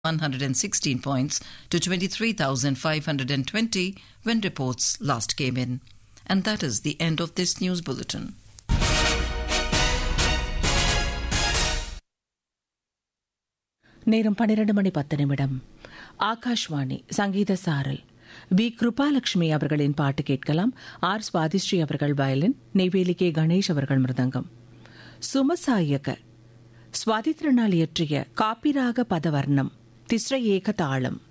116 points to 23,520 when reports last came in. And that is the end of this news bulletin. நேரம் பன்னிரண்டு மணி பத்து நிமிடம் ஆகாஷ்வாணி சங்கீத சாரல் வி கிருபாலட்சுமி அவர்களின் பாட்டு கேட்கலாம் ஆர் சுவாதிஸ்ரீ அவர்கள் வயலின் நெய்வேலி கே கணேஷ் அவர்கள் மிருதங்கம் சுமசாயக சுவாதி திருநாள் இயற்றிய காப்பிராக பதவர்ணம் திஸ்ர ஏக தாளம்